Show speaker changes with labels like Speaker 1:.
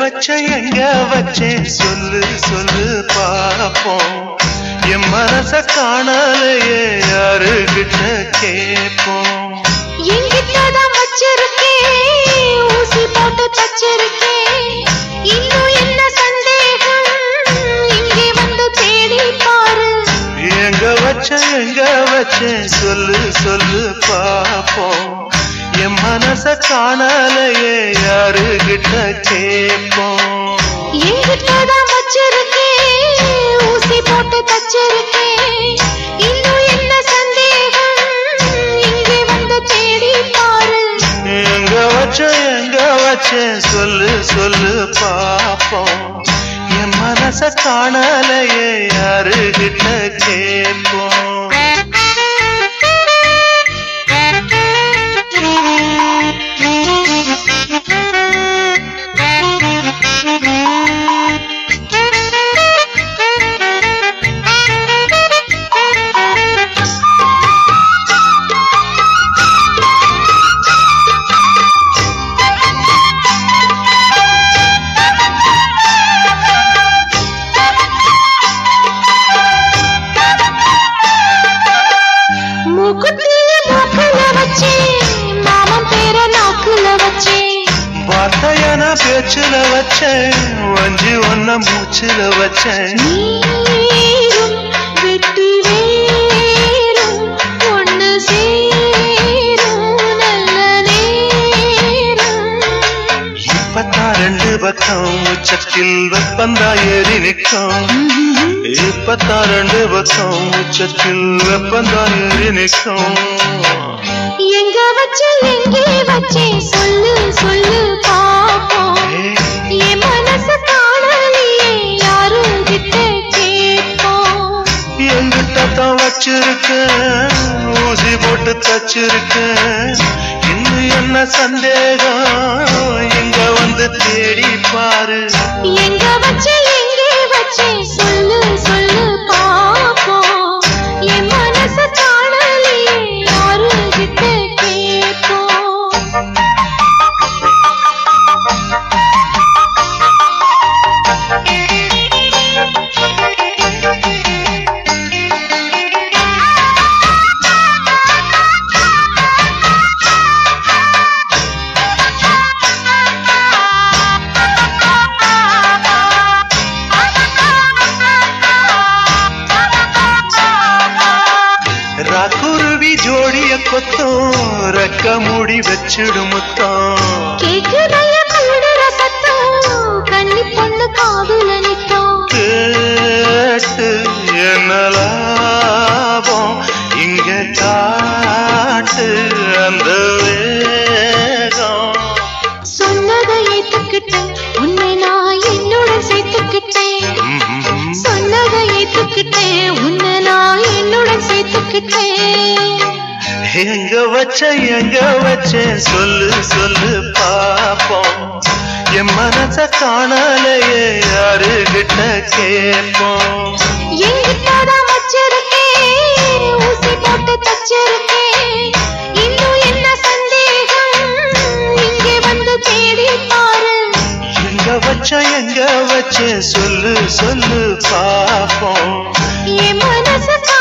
Speaker 1: வச்ச எங்க வச்சேன் சொல்லு சொல்லு பாப்போம் என் மனச காணலையே யாருகிட்ட கேட்போம்
Speaker 2: எங்கிட்டதான் வச்சிருக்கேன் ஊசி போட்டு தச்சிருக்கேன் இன்னும் என்ன சந்தேகம் இங்கே வந்து தேடி பாரு
Speaker 1: எங்க வச்ச எங்க வச்சேன் சொல்லு சொல்லு பாப்போம் என் மனச காணலையே யாருகிட்ட கேட்போம்
Speaker 2: எங்கிட்டதான் வச்சிருக்கேன் ஊசி போட்டு தச்சிருக்கேன் இன்னும் என்ன சந்தேகம் இங்கே வந்து தேடி பாரு
Speaker 1: எங்க வச்ச எங்க வச்சேன் சொல்லு சொல்லு பாப்போம் என் மனச காணலையே யாருகிட்ட கேட்போம்
Speaker 2: மூக்குத்தி மூக்குல வச்சேன் மாமன் பேர நாக்குல வச்சேன்
Speaker 1: வார்த்தையான பேச்சுல வச்சேன் வஞ்சி ஒன்ன மூச்சுல வச்சேன்
Speaker 2: நீரும் வெட்டி வேரும் ஒண்ணு சேரும் நல்ல நேரம்
Speaker 1: இப்பத்தான் ரெண்டு பக்கம் உச்சத்தில் வெப்பந்தா ஏறி நிற்கும் இப்பத்தான் ரெண்டு பக்கம் உச்சத்தில் வெப்பந்தா ஏறி நிற்கும்
Speaker 2: எங்க வச்சு எங்கே வச்சே சொல்லு சொல்லு பாப்போம் என் மனசு காணலையே யாரு கிட்ட கேட்போம்
Speaker 1: எங்கிட்ட தான் வச்சிருக்கேன் ஊசி போட்டு தச்சிருக்கேன் இன்னும் என்ன சந்தேகம் இங்க வந்து தேடி பாரு
Speaker 2: எங்க வச்சு எங்கே வச்சே சொல்லு சொல்லு பாப்போம் என் மனசு காணலையே யாரு கிட்ட கேட்போம்
Speaker 1: ராக்குருவி ஜோடிய கொத்தம் ரெக்க மூடி வச்சிடும் முத்தம்
Speaker 2: கேக்குதைய கூடுற சத்தம் கண்ணி பொண்ணு காதுல நித்தம்
Speaker 1: கேட்டு என்ன லாபம் இங்க காட்டு அந்த வேகம்
Speaker 2: சொன்னதை ஏத்துக்கிட்டேன் உன்னை நான் என்னுடன் சேர்த்துக்கிட்டேன்
Speaker 1: ம்ம்.
Speaker 2: சொன்னதை ஏத்துக்கிட்டேன் உன்னை நான் என்னுடன் சேர்த்துக்கிட்டேன்
Speaker 1: எங்க வச்ச எங்க வச்சேன் சொல்லு சொல்லு பாப்போம் என் மனச காணலையே யாருகிட்ட கேட்போம்
Speaker 2: எங்கிட்டதான் வச்சிருக்கேன் ஊசி போட்டு தச்சிருக்கேன் இன்னும் என்ன சந்தேகம் இங்கே வந்து தேடி பாரு
Speaker 1: எங்க வச்ச எங்க வச்சேன் சொல்லு சொல்லு பாப்போம்
Speaker 2: என் மனசு